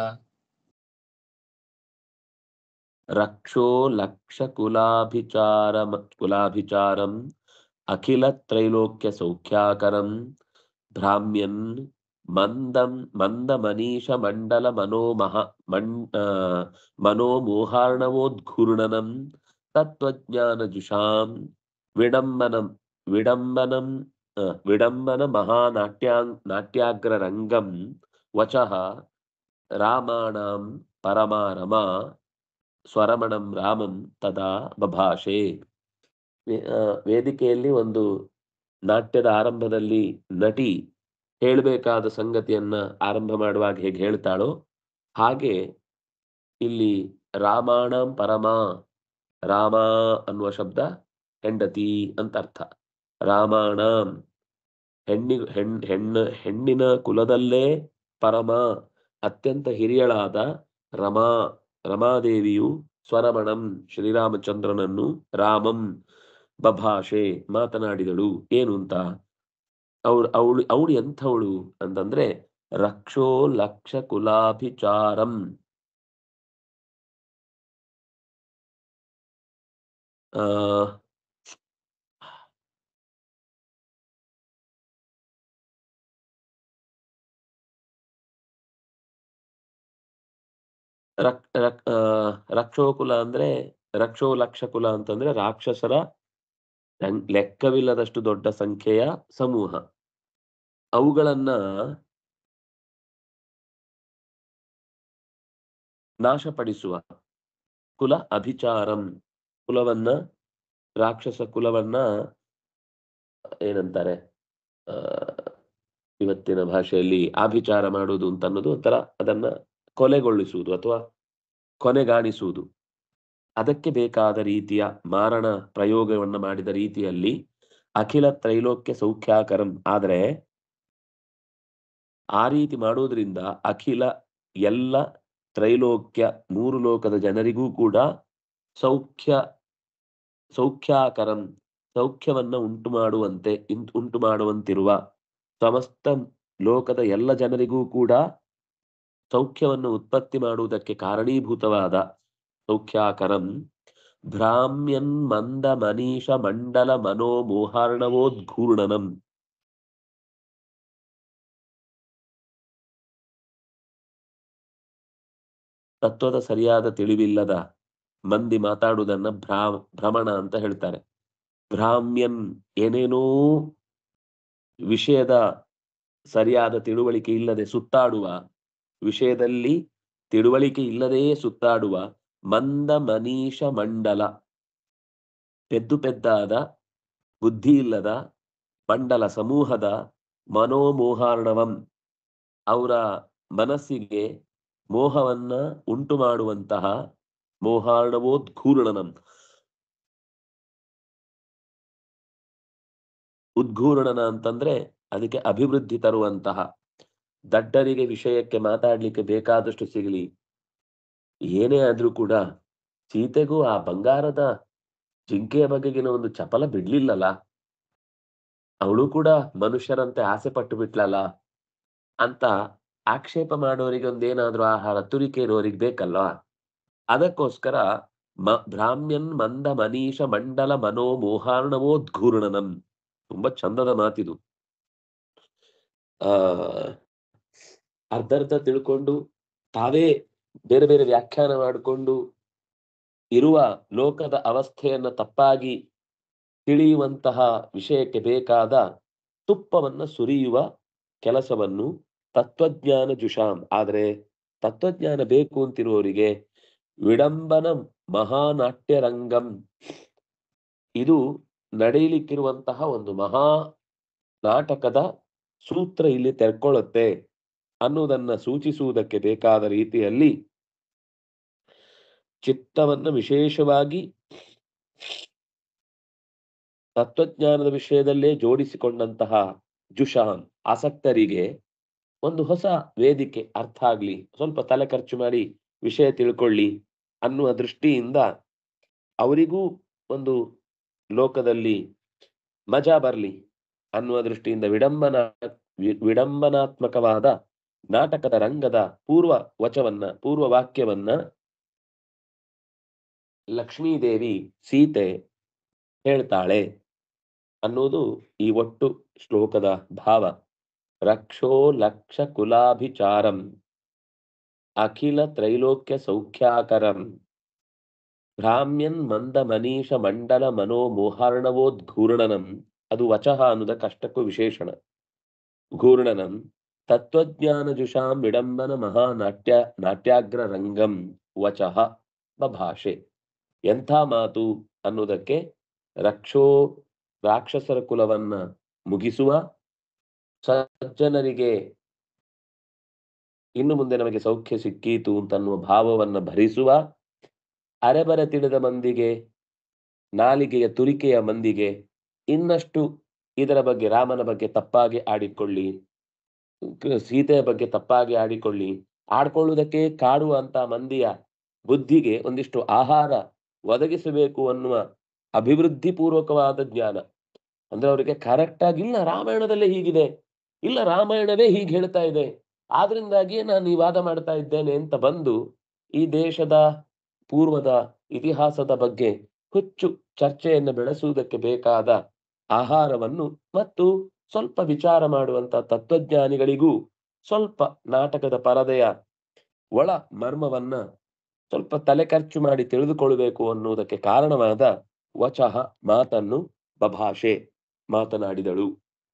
ರಕ್ಷೋ ಲಕ್ಷ ಕುಲಾಭಿಚಾರಂ ಕುಲಾಭಿಚಾರಂ ಅಖಿಲ ತ್ರೈಲೋಕ್ಯ ಸೌಖ್ಯಾಕರಂ ಭ್ರಾಮ್ಯನ್ ಮಂದಂ ಮಂದ ಮನೀಷ ಮಂಡಲ ಮನೋಮಹ ಮಣ್ ಆ, ಮನೋಮೋಹಾರ್ಣವೋದ್ಘೂರ್ಣನಂ ತತ್ವಜ್ಞಾನ ಜುಷಾಂ ವಿಡಂಬನಂ ವಿಡಂಬನಂ ಆ, ವಿಡಂಬನ ಮಹಾನಾಟ್ಯಾಂ ನಾಟ್ಯಾಗ್ರರಂಗಂ ವಚಃ ರಾಮಾಣಂ ಪರಮಾ ರಮಾ ಸ್ವರಮಣಂ ರಾಮಂ ತದಾ ಬಭಾಷೆ ವೇ- ಆ, ವೇದಿಕೆಯಲ್ಲಿ ಒಂದು ನಾಟ್ಯದ ಆರಂಭದಲ್ಲಿ ನಟಿ ಹೇಳಬೇಕಾದ ಸಂಗತಿಯನ್ನ ಆರಂಭ ಮಾಡುವಾಗ ಹೇಗೆ ಹೇಳ್ತಾಳೋ ಹಾಗೆ ಇಲ್ಲಿ ರಾಮಾಣಂ ಪರಮ ರಾಮ ಅನ್ನುವ ಶಬ್ದ ಹೆಂಡತಿ ಅಂತ ಅರ್ಥ ರಾಮಾಣಂ ಹೆಣ್ಣಿ ಹೆಣ್ ಹೆಣ್ಣು ಹೆಣ್ಣಿನ ಕುಲದಲ್ಲೇ ಪರಮ ಅತ್ಯಂತ ಹಿರಿಯಳಾದ ರಮಾ ರಮಾದೇವಿಯು ಸ್ವರಮಣಂ ಶ್ರೀರಾಮಚಂದ್ರನನ್ನು ರಾಮಂ ಬಭಾಷೆ ಮಾತನಾಡಿದಳು ಏನು ಅಂತ ಅವಳು ಅವಳು ಅವಳು ಎಂಥವಳು ಅಂತಂದ್ರೆ ರಕ್ಷೋ ಲಕ್ಷ ಕುಲಾಭಿಚಾರಂ ಆ ರಕ್ ರಕ್ ಆ, ರಕ್ಷೋ ಕುಲ ಅಂದ್ರೆ ರಕ್ಷೋ ಲಕ್ಷ ಕುಲ ಅಂತಂದ್ರೆ ರಾಕ್ಷಸರ ಲಂ- ಲೆಕ್ಕವಿಲ್ಲದಷ್ಟು ದೊಡ್ಡ ಸಂಖ್ಯೆಯ ಸಮೂಹ ಅವುಗಳನ್ನ ನಾಶಪಡಿಸುವ ಕುಲ ಅಭಿಚಾರಂ ಕುಲವನ್ನ ರಾಕ್ಷಸ ಕುಲವನ್ನ ಏನಂತಾರೆ ಆ ಇವತ್ತಿನ ಭಾಷೆಯಲ್ಲಿ ಆಭಿಚಾರ ಮಾಡುವುದು ಅಂತ ಅನ್ನೋದು ಒಂಥರ ಅದನ್ನ ಕೊಲೆಗೊಳಿಸುವುದು ಅಥವಾ ಕೊನೆಗಾಣಿಸುವುದು ಅದಕ್ಕೆ ಬೇಕಾದ ರೀತಿಯ ಮಾರಣ ಪ್ರಯೋಗವನ್ನು ಮಾಡಿದ ರೀತಿಯಲ್ಲಿ ಅಖಿಲ ತ್ರೈಲೋಕ್ಯ ಸೌಖ್ಯಾಕರಂ ಆದರೆ ಆ ರೀತಿ ಮಾಡುವುದರಿಂದ ಅಖಿಲ ಎಲ್ಲ ತ್ರೈಲೋಕ್ಯ ಮೂರು ಲೋಕದ ಜನರಿಗೂ ಕೂಡ ಸೌಖ್ಯ ಸೌಖ್ಯಾಕರಂ ಸೌಖ್ಯವನ್ನ ಉಂಟು ಮಾಡುವಂತೆ ಇನ್- ಉಂಟು ಮಾಡುವಂತಿರುವ ಸಮಸ್ತ ಲೋಕದ ಎಲ್ಲ ಜನರಿಗೂ ಕೂಡ ಸೌಖ್ಯವನ್ನು ಉತ್ಪತ್ತಿ ಮಾಡುವುದಕ್ಕೆ ಕಾರಣೀಭೂತವಾದ ಸೌಖ್ಯಾಕರಂ ಭ್ರಾಮ್ಯನ್ ಮಂದ ಮನೀಷ ಮಂಡಲ ಮನೋ ಮೋಹಾರ್ಣವೋದ್ಘೂರ್ಣನಂ ತತ್ವದ ಸರಿಯಾದ ತಿಳಿವಿಲ್ಲದ ಮಂದಿ ಮಾತಾಡುವುದನ್ನ ಭ್ರಾ ಭ್ರಮಣ ಅಂತ ಹೇಳ್ತಾರೆ ಭ್ರಾಮ್ಯನ್ ಏನೇನೋ ವಿಷಯದ ಸರಿಯಾದ ತಿಳುವಳಿಕೆ ಇಲ್ಲದೆ ಸುತ್ತಾಡುವ ವಿಷಯದಲ್ಲಿ ತಿಳುವಳಿಕೆ ಇಲ್ಲದೆಯೇ ಸುತ್ತಾಡುವ ಮಂದ ಮನೀಷ ಮಂಡಲ ಪೆದ್ದು ಪೆದ್ದಾದ ಬುದ್ಧಿ ಇಲ್ಲದ ಮಂಡಲ ಸಮೂಹದ ಮನೋಮೋಹಾರ್ಣವಂ ಅವರ ಮನಸ್ಸಿಗೆ ಮೋಹವನ್ನ ಉಂಟು ಮಾಡುವಂತಹ ಮೋಹಾರ್ಣವೋದ್ಘೂರ್ಣನಂ ಉದ್ಘೂರ್ಣನ ಅಂತಂದ್ರೆ ಅದಕ್ಕೆ ಅಭಿವೃದ್ಧಿ ತರುವಂತಹ ದಡ್ಡರಿಗೆ ವಿಷಯಕ್ಕೆ ಮಾತಾಡ್ಲಿಕ್ಕೆ ಬೇಕಾದಷ್ಟು ಸಿಗಲಿ ಏನೇ ಆದ್ರೂ ಕೂಡ ಸೀತೆಗೂ ಆ ಬಂಗಾರದ ಜಿಂಕೆಯ ಬಗೆಗಿನ ಒಂದು ಚಪಲ ಬಿಡ್ಲಿಲ್ಲಲ್ಲ ಅವಳು ಕೂಡ ಮನುಷ್ಯರಂತೆ ಆಸೆ ಪಟ್ಟು ಬಿಟ್ಲಲ್ಲ ಅಂತ ಆಕ್ಷೇಪ ಮಾಡೋರಿಗೆ ಒಂದೇನಾದ್ರೂ ಆಹಾರ ತುರಿಕೆ ಇರೋರಿಗೆ ಬೇಕಲ್ವಾ ಅದಕ್ಕೋಸ್ಕರ ಮ ಭ್ರಾಮ್ಯನ್ ಮಂದ ಮನೀಷ ಮಂಡಲ ಮನೋ ಮೋಹಾರ್ಣವೋದ್ಘೂರ್ಣನಂ ತುಂಬಾ ಚಂದದ ಮಾತಿದು ಆ ಅರ್ಧರ್ಧ ತಿಳ್ಕೊಂಡು ತಾವೇ ಬೇರೆ ಬೇರೆ ವ್ಯಾಖ್ಯಾನ ಮಾಡಿಕೊಂಡು ಇರುವ ಲೋಕದ ಅವಸ್ಥೆಯನ್ನ ತಪ್ಪಾಗಿ ತಿಳಿಯುವಂತಹ ವಿಷಯಕ್ಕೆ ಬೇಕಾದ ತುಪ್ಪವನ್ನ ಸುರಿಯುವ ಕೆಲಸವನ್ನು ತತ್ವಜ್ಞಾನ ಜುಷಾಂ ಆದ್ರೆ ತತ್ವಜ್ಞಾನ ಬೇಕು ಅಂತಿರುವವರಿಗೆ ವಿಡಂಬನ ಮಹಾನಾಟ್ಯ ರಂಗಂ ಇದು ನಡೆಯಲಿಕ್ಕಿರುವಂತಹ ಒಂದು ಮಹಾ ನಾಟಕದ ಸೂತ್ರ ಇಲ್ಲಿ ತೆರ್ಕೊಳ್ಳುತ್ತೆ ಅನ್ನುವುದನ್ನ ಸೂಚಿಸುವುದಕ್ಕೆ ಬೇಕಾದ ರೀತಿಯಲ್ಲಿ ಚಿತ್ತವನ್ನ ವಿಶೇಷವಾಗಿ ತತ್ವಜ್ಞಾನದ ವಿಷಯದಲ್ಲೇ ಜೋಡಿಸಿಕೊಂಡಂತಹ ಜುಷಾನ್ ಆಸಕ್ತರಿಗೆ ಒಂದು ಹೊಸ ವೇದಿಕೆ ಅರ್ಥ ಆಗ್ಲಿ ಸ್ವಲ್ಪ ತಲೆ ಖರ್ಚು ಮಾಡಿ ವಿಷಯ ತಿಳ್ಕೊಳ್ಳಿ ಅನ್ನುವ ದೃಷ್ಟಿಯಿಂದ ಅವರಿಗೂ ಒಂದು ಲೋಕದಲ್ಲಿ ಮಜಾ ಬರ್ಲಿ ಅನ್ನುವ ದೃಷ್ಟಿಯಿಂದ ವಿಡಂಬನ ವಿ- ವಿಡಂಬನಾತ್ಮಕವಾದ ನಾಟಕದ ರಂಗದ ಪೂರ್ವ ವಚವನ್ನ ಪೂರ್ವ ವಾಕ್ಯವನ್ನ ಲಕ್ಷ್ಮೀದೇವಿ ಸೀತೆ ಹೇಳ್ತಾಳೆ ಅನ್ನೋದು ಈ ಒಟ್ಟು ಶ್ಲೋಕದ ಭಾವ ರಕ್ಷೋ ಲಕ್ಷ ಕುಲಾಭಿಚಾರಂ ಅಖಿಲ ತ್ರೈಲೋಕ್ಯ ಸೌಖ್ಯಾಕರಂ ಭ್ರಾಮ್ಯನ್ ಮಂದ ಮನೀಷ ಮಂಡಲ ಮನೋ ಮೋಹಾರ್ಣವೋದ್ಘೂರ್ಣನಂ ಅದು ವಚಃ ಅನ್ನೋದಕ್ಕಷ್ಟಕ್ಕೂ ವಿಶೇಷಣ ಘೂರ್ಣನಂ ತತ್ವಜ್ಞಾನಜುಷಾಂ ವಿಡಂಬನ ಮಹಾನಾಟ್ಯ ನಾಟ್ಯಾಗ್ರ ರಂಗಂ ವಚಃ ಬಭಾಷೆ ಎಂಥ ಮಾತು ಅನ್ನುವುದಕ್ಕೆ ರಕ್ಷೋ ರಾಕ್ಷಸರ ಕುಲವನ್ನ ಮುಗಿಸುವ ಸಜ್ಜನರಿಗೆ ಇನ್ನು ಮುಂದೆ ನಮಗೆ ಸೌಖ್ಯ ಸಿಕ್ಕೀತು ಅಂತನ್ನುವ ಭಾವವನ್ನ ಭರಿಸುವ ಅರೆಬರೆ ತಿಳಿದ ಮಂದಿಗೆ ನಾಲಿಗೆಯ ತುರಿಕೆಯ ಮಂದಿಗೆ ಇನ್ನಷ್ಟು ಇದರ ಬಗ್ಗೆ ರಾಮನ ಬಗ್ಗೆ ತಪ್ಪಾಗಿ ಆಡಿಕೊಳ್ಳಿ ಕ- ಸೀತೆಯ ಬಗ್ಗೆ ತಪ್ಪಾಗಿ ಆಡಿಕೊಳ್ಳಿ ಆಡ್ಕೊಳ್ಳುವುದಕ್ಕೆ ಕಾಡುವಂತ ಮಂದಿಯ ಬುದ್ಧಿಗೆ ಒಂದಿಷ್ಟು ಆಹಾರ ಒದಗಿಸಬೇಕು ಅನ್ನುವ ಅಭಿವೃದ್ಧಿ ಪೂರ್ವಕವಾದ ಜ್ಞಾನ ಅಂದ್ರೆ ಅವರಿಗೆ ಕರೆಕ್ಟ್ ಆಗಿ ಇಲ್ಲ ರಾಮಾಯಣದಲ್ಲೇ ಹೀಗಿದೆ ಇಲ್ಲ ರಾಮಾಯಣವೇ ಹೀಗೆ ಹೇಳ್ತಾ ಇದೆ ಆದ್ರಿಂದಾಗಿಯೇ ನಾನು ಈ ವಾದ ಮಾಡ್ತಾ ಇದ್ದೇನೆ ಅಂತ ಬಂದು ಈ ದೇಶದ ಪೂರ್ವದ ಇತಿಹಾಸದ ಬಗ್ಗೆ ಹುಚ್ಚು ಚರ್ಚೆಯನ್ನು ಬೆಳೆಸುವುದಕ್ಕೆ ಬೇಕಾದ ಆಹಾರವನ್ನು ಮತ್ತು ಸ್ವಲ್ಪ ವಿಚಾರ ಮಾಡುವಂತ ತತ್ವಜ್ಞಾನಿಗಳಿಗೂ ಸ್ವಲ್ಪ ನಾಟಕದ ಪರದೆಯ ಒಳ ಮರ್ಮವನ್ನ ಸ್ವಲ್ಪ ತಲೆ ಖರ್ಚು ಮಾಡಿ ತಿಳಿದುಕೊಳ್ಳಬೇಕು ಅನ್ನುವುದಕ್ಕೆ ಕಾರಣವಾದ ವಚಃ ಮಾತನ್ನು ಬಭಾಷೆ ಮಾತನಾಡಿದಳು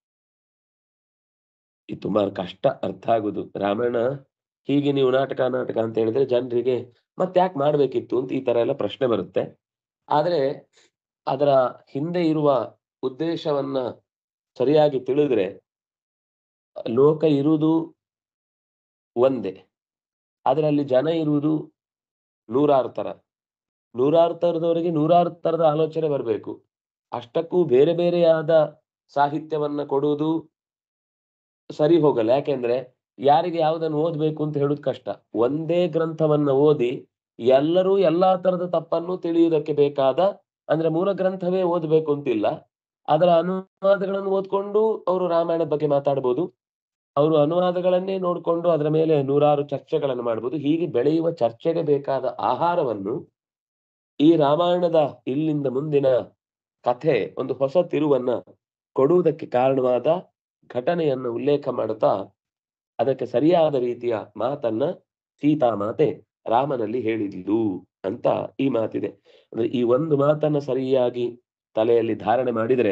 ಇದು ತುಂಬಾ ಕಷ್ಟ ಅರ್ಥ ಆಗುದು ರಾಮಾಯಣ ಹೀಗೆ ನೀವು ನಾಟಕ ನಾಟಕ ಅಂತ ಹೇಳಿದ್ರೆ ಜನರಿಗೆ ಮತ್ತೆ ಯಾಕೆ ಮಾಡ್ಬೇಕಿತ್ತು ಅಂತ ಈ ತರ ಎಲ್ಲ ಪ್ರಶ್ನೆ ಬರುತ್ತೆ ಆದ್ರೆ ಅದರ ಹಿಂದೆ ಇರುವ ಉದ್ದೇಶವನ್ನ ಸರಿಯಾಗಿ ತಿಳಿದ್ರೆ ಲೋಕ ಇರುವುದು ಒಂದೇ ಆದ್ರೆ ಅಲ್ಲಿ ಜನ ಇರುವುದು ನೂರಾರು ತರ ನೂರಾರು ತರದವರಿಗೆ ನೂರಾರು ತರದ ಆಲೋಚನೆ ಬರಬೇಕು ಅಷ್ಟಕ್ಕೂ ಬೇರೆ ಬೇರೆಯಾದ ಸಾಹಿತ್ಯವನ್ನ ಕೊಡುವುದು ಸರಿ ಹೋಗಲ್ಲ ಯಾಕೆಂದ್ರೆ ಯಾರಿಗೆ ಯಾವ್ದನ್ನು ಓದ್ಬೇಕು ಅಂತ ಹೇಳುದು ಕಷ್ಟ ಒಂದೇ ಗ್ರಂಥವನ್ನ ಓದಿ ಎಲ್ಲರೂ ಎಲ್ಲಾ ತರದ ತಪ್ಪನ್ನು ತಿಳಿಯುವುದಕ್ಕೆ ಬೇಕಾದ ಅಂದ್ರೆ ಮೂಲ ಗ್ರಂಥವೇ ಓದ್ಬೇಕು ಅಂತಿಲ್ಲ ಅದರ ಅನುವಾದಗಳನ್ನು ಓದ್ಕೊಂಡು ಅವರು ರಾಮಾಯಣದ ಬಗ್ಗೆ ಮಾತಾಡ್ಬೋದು ಅವರು ಅನುವಾದಗಳನ್ನೇ ನೋಡ್ಕೊಂಡು ಅದರ ಮೇಲೆ ನೂರಾರು ಚರ್ಚೆಗಳನ್ನು ಮಾಡ್ಬೋದು ಹೀಗೆ ಬೆಳೆಯುವ ಚರ್ಚೆಗೆ ಬೇಕಾದ ಆಹಾರವನ್ನು ಈ ರಾಮಾಯಣದ ಇಲ್ಲಿಂದ ಮುಂದಿನ ಕಥೆ ಒಂದು ಹೊಸ ತಿರುವನ್ನ ಕೊಡುವುದಕ್ಕೆ ಕಾರಣವಾದ ಘಟನೆಯನ್ನು ಉಲ್ಲೇಖ ಮಾಡುತ್ತಾ ಅದಕ್ಕೆ ಸರಿಯಾದ ರೀತಿಯ ಮಾತನ್ನ ಸೀತಾಮಾತೆ ರಾಮನಲ್ಲಿ ಹೇಳಿದ್ಲು ಅಂತ ಈ ಮಾತಿದೆ ಅಂದ್ರೆ ಈ ಒಂದು ಮಾತನ್ನ ಸರಿಯಾಗಿ ತಲೆಯಲ್ಲಿ ಧಾರಣೆ ಮಾಡಿದ್ರೆ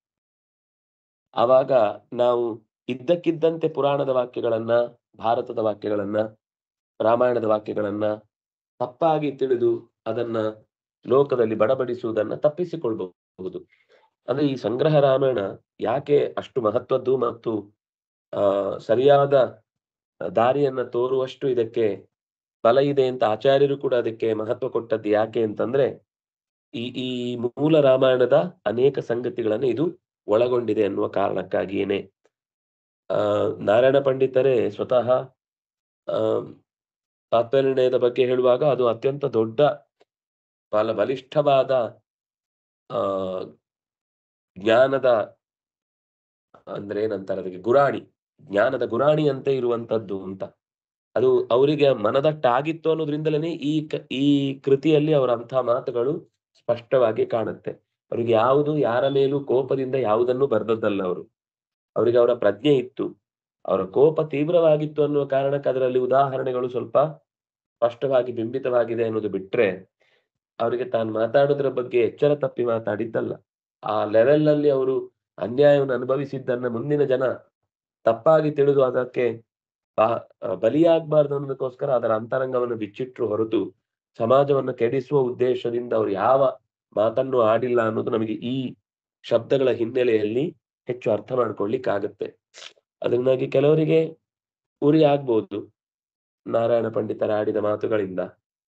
ಆವಾಗ ನಾವು ಇದ್ದಕ್ಕಿದ್ದಂತೆ ಪುರಾಣದ ವಾಕ್ಯಗಳನ್ನ ಭಾರತದ ವಾಕ್ಯಗಳನ್ನ ರಾಮಾಯಣದ ವಾಕ್ಯಗಳನ್ನ ತಪ್ಪಾಗಿ ತಿಳಿದು ಅದನ್ನ ಲೋಕದಲ್ಲಿ ಬಡಬಡಿಸುವುದನ್ನ ತಪ್ಪಿಸಿಕೊಳ್ಬಹುದು ಅಂದ್ರೆ ಈ ಸಂಗ್ರಹ ರಾಮಾಯಣ ಯಾಕೆ ಅಷ್ಟು ಮಹತ್ವದ್ದು ಮತ್ತು ಆ ಸರಿಯಾದ ದಾರಿಯನ್ನ ತೋರುವಷ್ಟು ಇದಕ್ಕೆ ಬಲ ಇದೆ ಅಂತ ಆಚಾರ್ಯರು ಕೂಡ ಅದಕ್ಕೆ ಮಹತ್ವ ಕೊಟ್ಟದ್ದು ಯಾಕೆ ಅಂತಂದ್ರೆ ಈ ಈ ಮೂಲ ರಾಮಾಯಣದ ಅನೇಕ ಸಂಗತಿಗಳನ್ನು ಇದು ಒಳಗೊಂಡಿದೆ ಅನ್ನುವ ಕಾರಣಕ್ಕಾಗಿಯೇನೆ ಆ ನಾರಾಯಣ ಪಂಡಿತರೇ ಸ್ವತಃ ಆ ತಾತ್ಪರ್ಯದ ಬಗ್ಗೆ ಹೇಳುವಾಗ ಅದು ಅತ್ಯಂತ ದೊಡ್ಡ ಬಲ ಬಲಿಷ್ಠವಾದ ಆ ಜ್ಞಾನದ ಅಂದ್ರೆ ಏನಂತಾರೆ ಅದಕ್ಕೆ ಗುರಾಣಿ ಜ್ಞಾನದ ಗುರಾಣಿ ಅಂತ ಇರುವಂತದ್ದು ಅಂತ ಅದು ಅವರಿಗೆ ಮನದಟ್ಟಾಗಿತ್ತು ಅನ್ನೋದ್ರಿಂದಲೇ ಈ ಕ- ಈ ಕೃತಿಯಲ್ಲಿ ಅವರ ಅಂಥ ಮಾತುಗಳು ಸ್ಪಷ್ಟವಾಗಿ ಕಾಣುತ್ತೆ ಅವ್ರಿಗೆ ಯಾವುದು ಯಾರ ಮೇಲೂ ಕೋಪದಿಂದ ಯಾವುದನ್ನು ಬರ್ದದ್ದಲ್ಲ ಅವರು ಅವರಿಗೆ ಅವರ ಪ್ರಜ್ಞೆ ಇತ್ತು ಅವರ ಕೋಪ ತೀವ್ರವಾಗಿತ್ತು ಅನ್ನುವ ಕಾರಣಕ್ಕೆ ಅದರಲ್ಲಿ ಉದಾಹರಣೆಗಳು ಸ್ವಲ್ಪ ಸ್ಪಷ್ಟವಾಗಿ ಬಿಂಬಿತವಾಗಿದೆ ಅನ್ನೋದು ಬಿಟ್ರೆ ಅವರಿಗೆ ತಾನು ಮಾತಾಡೋದ್ರ ಬಗ್ಗೆ ಎಚ್ಚರ ತಪ್ಪಿ ಮಾತಾಡಿದ್ದಲ್ಲ ಆ ಲೆವೆಲ್ ಅಲ್ಲಿ ಅವರು ಅನ್ಯಾಯವನ್ನು ಅನುಭವಿಸಿದ್ದನ್ನ ಮುಂದಿನ ಜನ ತಪ್ಪಾಗಿ ತಿಳಿದು ಅದಕ್ಕೆ ಬಾ- ಬಲಿಯಾಗಬಾರ್ದು ಅನ್ನೋದಕ್ಕೋಸ್ಕರ ಅದರ ಅಂತರಂಗವನ್ನು ಬಿಚ್ಚಿಟ್ರು ಹೊರತು ಸಮಾಜವನ್ನು ಕೆಡಿಸುವ ಉದ್ದೇಶದಿಂದ ಅವ್ರು ಯಾವ ಮಾತನ್ನು ಆಡಿಲ್ಲ ಅನ್ನೋದು ನಮಗೆ ಈ ಶಬ್ದಗಳ ಹಿನ್ನೆಲೆಯಲ್ಲಿ ಹೆಚ್ಚು ಅರ್ಥ ಮಾಡ್ಕೊಳ್ಳಿಕ್ಕಾಗತ್ತೆ ಅದರಿಂದಾಗಿ ಕೆಲವರಿಗೆ ಉರಿ ಆಗ್ಬಹುದು ನಾರಾಯಣ ಪಂಡಿತರ ಆಡಿದ ಮಾತುಗಳಿಂದ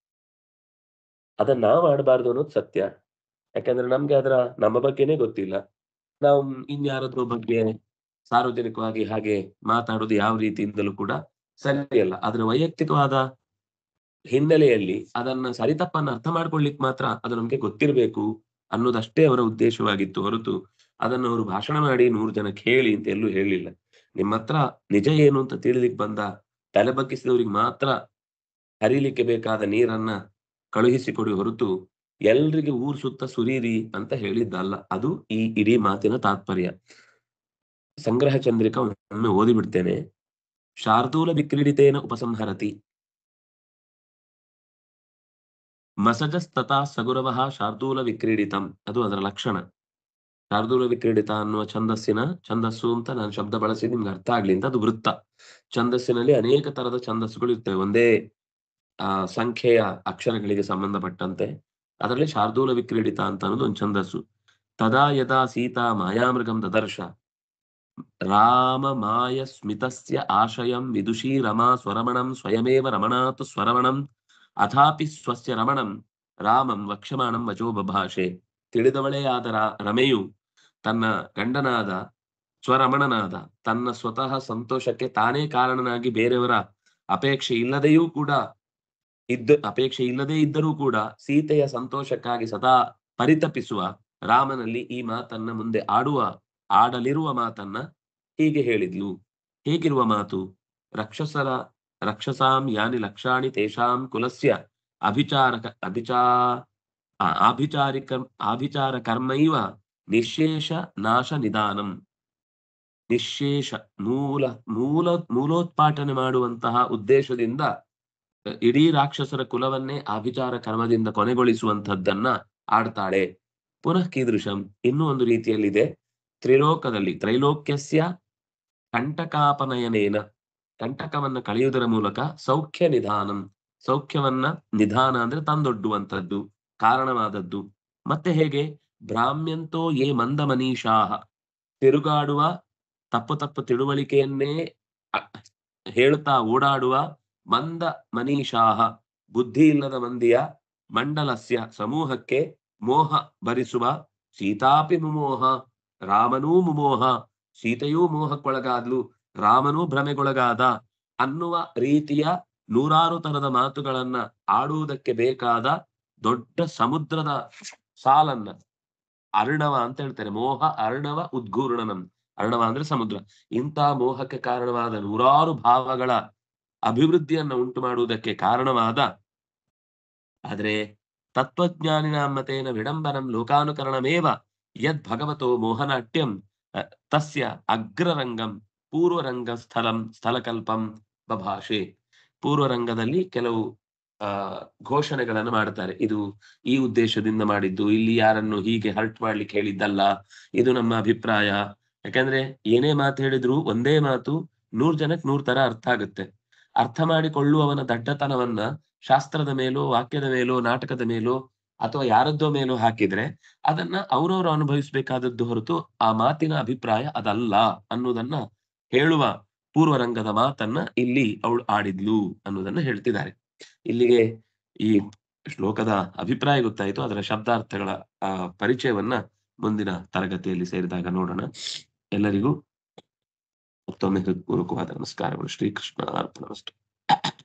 ಅದನ್ನ ನಾವು ಆಡಬಾರ್ದು ಅನ್ನೋದು ಸತ್ಯ ಯಾಕಂದ್ರೆ ನಮ್ಗೆ ಅದರ ನಮ್ಮ ಬಗ್ಗೆನೇ ಗೊತ್ತಿಲ್ಲ ನಾವು ಇನ್ಯಾರದ್ರ ಬಗ್ಗೆ ಸಾರ್ವಜನಿಕವಾಗಿ ಹಾಗೆ ಮಾತಾಡೋದು ಯಾವ ರೀತಿಯಿಂದಲೂ ಕೂಡ ಸರಿಯಲ್ಲ ಅದರ ವೈಯಕ್ತಿಕವಾದ ಹಿನ್ನೆಲೆಯಲ್ಲಿ ಅದನ್ನ ಸರಿತಪ್ಪನ್ನ ಅರ್ಥ ಮಾಡ್ಕೊಳ್ಲಿಕ್ಕೆ ಮಾತ್ರ ಅದು ನಮ್ಗೆ ಗೊತ್ತಿರಬೇಕು ಅನ್ನೋದಷ್ಟೇ ಅವರ ಉದ್ದೇಶವಾಗಿತ್ತು ಹೊರತು ಅದನ್ನು ಅವರು ಭಾಷಣ ಮಾಡಿ ನೂರು ಜನಕ್ಕೆ ಹೇಳಿ ಅಂತ ಎಲ್ಲೂ ಹೇಳಿಲ್ಲ ನಿಮ್ಮ ಹತ್ರ ನಿಜ ಏನು ಅಂತ ತಿಳಿಲಿಕ್ಕೆ ಬಂದ ತಲೆ ಬಗ್ಗಿಸಿದವ್ರಿಗೆ ಮಾತ್ರ ಹರಿಲಿಕ್ಕೆ ಬೇಕಾದ ನೀರನ್ನ ಕಳುಹಿಸಿಕೊಡಿ ಹೊರತು ಎಲ್ರಿಗೆ ಊರ್ ಸುತ್ತ ಸುರೀರಿ ಅಂತ ಹೇಳಿದ್ದಲ್ಲ ಅದು ಈ ಇಡೀ ಮಾತಿನ ತಾತ್ಪರ್ಯ ಸಂಗ್ರಹ ಚಂದ್ರಿಕಾ ಒಮ್ಮೆ ಓದಿಬಿಡ್ತೇನೆ ಶಾರ್ದೂಲ ವಿಕ್ರೀಡಿತೇನ ಉಪಸಂಹರತಿ ಮಸಜಸ್ತಥಾ ಸಗುರವಃ ಶಾರ್ದೂಲ ವಿಕ್ರೀಡಿತಂ ಅದು ಅದರ ಲಕ್ಷಣ ಶಾರ್ದೂಲ ವಿಕ್ರೀಡಿತ ಅನ್ನುವ ಛಂದಸ್ಸಿನ ಛಂದಸ್ಸು ಅಂತ ನಾನು ಶಬ್ದ ಬಳಸಿ ನಿಮ್ಗೆ ಅರ್ಥ ಆಗ್ಲಿ ಅಂತ ಅದು ವೃತ್ತ ಛಂದಸ್ಸಿನಲ್ಲಿ ಅನೇಕ ತರದ ಛಂದಸ್ಸುಗಳು ಇರ್ತವೆ ಒಂದೇ ಆ ಸಂಖ್ಯೆಯ ಅಕ್ಷರಗಳಿಗೆ ಸಂಬಂಧಪಟ್ಟಂತೆ ಅದರಲ್ಲಿ ಶಾರ್ದೂಲ ವಿಕ್ರೀಡಿತ ಅಂತ ಅನ್ನೋದು ಒಂದು ಛಂದಸ್ಸು ತದಾ ಯದಾ ಸೀತಾ ಮಾಯಾಮೃಗಂ ದದರ್ಶ ರಾಮ ಮಾಯ ಸ್ಮಿತಸ್ಯ ಆಶಯಂ ವಿದುಷೀ ರಮಾ ಸ್ವರಮಣಂ ಸ್ವಯಮೇವ ರಮಣಾತ್ ಸ್ವರಮಣಂ ಅಥಾಪಿ ಸ್ವಸ್ಯ ರಮಣಂ ರಾಮಂ ವಕ್ಷಮಾಣಂ ವಚೋ ಬಭಾಷೆ ತಿಳಿದವಳೇ ಆದ ರಾ- ರಮೆಯು ತನ್ನ ಗಂಡನಾದ ಸ್ವರಮಣನಾದ ತನ್ನ ಸ್ವತಃ ಸಂತೋಷಕ್ಕೆ ತಾನೇ ಕಾರಣನಾಗಿ ಬೇರೆಯವರ ಅಪೇಕ್ಷೆ ಇಲ್ಲದೆಯೂ ಕೂಡ ಇದ್ದ ಅಪೇಕ್ಷೆ ಇಲ್ಲದೇ ಇದ್ದರೂ ಕೂಡ ಸೀತೆಯ ಸಂತೋಷಕ್ಕಾಗಿ ಸದಾ ಪರಿತಪಿಸುವ ರಾಮನಲ್ಲಿ ಈ ಮಾತನ್ನ ಮುಂದೆ ಆಡುವ ಆಡಲಿರುವ ಮಾತನ್ನ ಹೀಗೆ ಹೇಳಿದ್ಲು ಹೇಗಿರುವ ಮಾತು ರಕ್ಷಸರ ರಕ್ಷಸಾಂ ಯಾನಿ ಲಕ್ಷಾಣಿ ತೇಷಾಂ ಕುಲಸ್ಯ ಅಭಿಚಾರಕ ಅಭಿಚಾ ಆ, ಆಭಿಚಾರಿಕ ಆಭಿಚಾರ ಕರ್ಮೈವ ನಿಶೇಷ ನಾಶ ನಿಧಾನಂ ನಿಶೇಷ ಮೂಲ ಮೂಲ ಮೂಲೋತ್ಪಾಟನೆ ಮಾಡುವಂತಹ ಉದ್ದೇಶದಿಂದ ಅಹ್, ಇಡೀ ರಾಕ್ಷಸರ ಕುಲವನ್ನೇ ಆಭಿಚಾರ ಕರ್ಮದಿಂದ ಕೊನೆಗೊಳಿಸುವಂತಹದ್ದನ್ನ ಆಡ್ತಾಳೆ ಪುನಃ ಕೀದೃಶಂ ಇನ್ನೂ ಒಂದು ರೀತಿಯಲ್ಲಿದೆ ತ್ರಿಲೋಕದಲ್ಲಿ ತ್ರೈಲೋಕ್ಯಸ್ಯ ಕಂಟಕಾಪನಯನೇನ ಕಂಟಕವನ್ನ ಕಳೆಯುವುದರ ಮೂಲಕ ಸೌಖ್ಯ ನಿಧಾನಂ ಸೌಖ್ಯವನ್ನ ನಿಧಾನ ಅಂದ್ರೆ ತಂದೊಡ್ಡುವಂತದ್ದು ಕಾರಣವಾದದ್ದು ಮತ್ತೆ ಹೇಗೆ ಭ್ರಾಮ್ಯಂತೋ ಯೇ ಮಂದ ಮನೀಷಾಹ ತಿರುಗಾಡುವ ತಪ್ಪು ತಪ್ಪು ತಿಳುವಳಿಕೆಯನ್ನೇ ಅ- ಹೇಳ್ತಾ ಓಡಾಡುವ ಮಂದ ಮನೀಷಾಹ ಬುದ್ಧಿ ಇಲ್ಲದ ಮಂದಿಯ ಮಂಡಲಸ್ಯ ಸಮೂಹಕ್ಕೆ ಮೋಹ ಭರಿಸುವ ಸೀತಾಪಿ ಮುಮೋಹ ರಾಮನೂ ಮುಮೋಹ ಸೀತೆಯೂ ಮೋಹಕ್ಕೊಳಗಾದ್ಲು ರಾಮನೂ ಭ್ರಮೆಗೊಳಗಾದ ಅನ್ನುವ ರೀತಿಯ ನೂರಾರು ತರದ ಮಾತುಗಳನ್ನ ಆಡುವುದಕ್ಕೆ ಬೇಕಾದ ದೊಡ್ಡ ಸಮುದ್ರದ ಸಾಲನ್ನ ಅರ್ಣವ ಅಂತ ಹೇಳ್ತಾರೆ ಮೋಹ ಅರ್ಣವ ಉದ್ಗೂರ್ಣನಂ ಅರ್ಣವ ಅಂದ್ರೆ ಸಮುದ್ರ ಇಂಥ ಮೋಹಕ್ಕೆ ಕಾರಣವಾದ ನೂರಾರು ಭಾವಗಳ ಅಭಿವೃದ್ಧಿಯನ್ನ ಉಂಟು ಮಾಡುವುದಕ್ಕೆ ಕಾರಣವಾದ ಆದ್ರೆ ತತ್ವಜ್ಞಾನಿನ ಮತೇನ ವಿಡಂಬನಂ ಲೋಕಾನುಕರಣಮೇವ ಯದ್ ಭಗವತೋ ಮೋಹನಾಟ್ಯಂ ಅ, ತಸ್ಯ ಅಗ್ರರಂಗಂ ಪೂರ್ವರಂಗ ಸ್ಥಳಂ ಸ್ಥಳಕಲ್ಪಂ ಬಭಾಷೆ ಪೂರ್ವರಂಗದಲ್ಲಿ ಕೆಲವು ಆ ಘೋಷಣೆಗಳನ್ನು ಮಾಡ್ತಾರೆ ಇದು ಈ ಉದ್ದೇಶದಿಂದ ಮಾಡಿದ್ದು ಇಲ್ಲಿ ಯಾರನ್ನು ಹೀಗೆ ಹರ್ಟ್ ಮಾಡ್ಲಿಕ್ಕೆ ಹೇಳಿದ್ದಲ್ಲ ಇದು ನಮ್ಮ ಅಭಿಪ್ರಾಯ ಯಾಕಂದ್ರೆ ಏನೇ ಮಾತು ಹೇಳಿದ್ರು ಒಂದೇ ಮಾತು ನೂರ್ ಜನಕ್ಕೆ ನೂರ್ ತರ ಅರ್ಥ ಆಗುತ್ತೆ ಅರ್ಥ ಮಾಡಿಕೊಳ್ಳುವವನ ದಡ್ಡತನವನ್ನ ಶಾಸ್ತ್ರದ ಮೇಲೋ ವಾಕ್ಯದ ಮೇಲೋ ನಾಟಕದ ಮೇಲೋ ಅಥವಾ ಯಾರದ್ದೋ ಮೇಲೋ ಹಾಕಿದ್ರೆ ಅದನ್ನ ಅವ್ರವ್ರು ಅನುಭವಿಸ್ಬೇಕಾದದ್ದು ಹೊರತು ಆ ಮಾತಿನ ಅಭಿಪ್ರಾಯ ಅದಲ್ಲ ಅನ್ನೋದನ್ನ ಹೇಳುವ ಪೂರ್ವರಂಗದ ಮಾತನ್ನ ಇಲ್ಲಿ ಅವಳು ಆಡಿದ್ಲು ಅನ್ನೋದನ್ನ ಹೇಳ್ತಿದ್ದಾರೆ ಇಲ್ಲಿಗೆ ಈ ಶ್ಲೋಕದ ಅಭಿಪ್ರಾಯ ಗೊತ್ತಾಯಿತು ಅದರ ಶಬ್ದಾರ್ಥಗಳ ಆ ಪರಿಚಯವನ್ನ ಮುಂದಿನ ತರಗತಿಯಲ್ಲಿ ಸೇರಿದಾಗ ನೋಡೋಣ ಎಲ್ಲರಿಗೂ ಮತ್ತೊಮ್ಮೆ ಹೃತ್ಪೂರ್ವಕವಾದ ನಮಸ್ಕಾರಗಳು ಶ್ರೀಕೃಷ್ಣ ಅರ್ಪಣಮಸ್ತು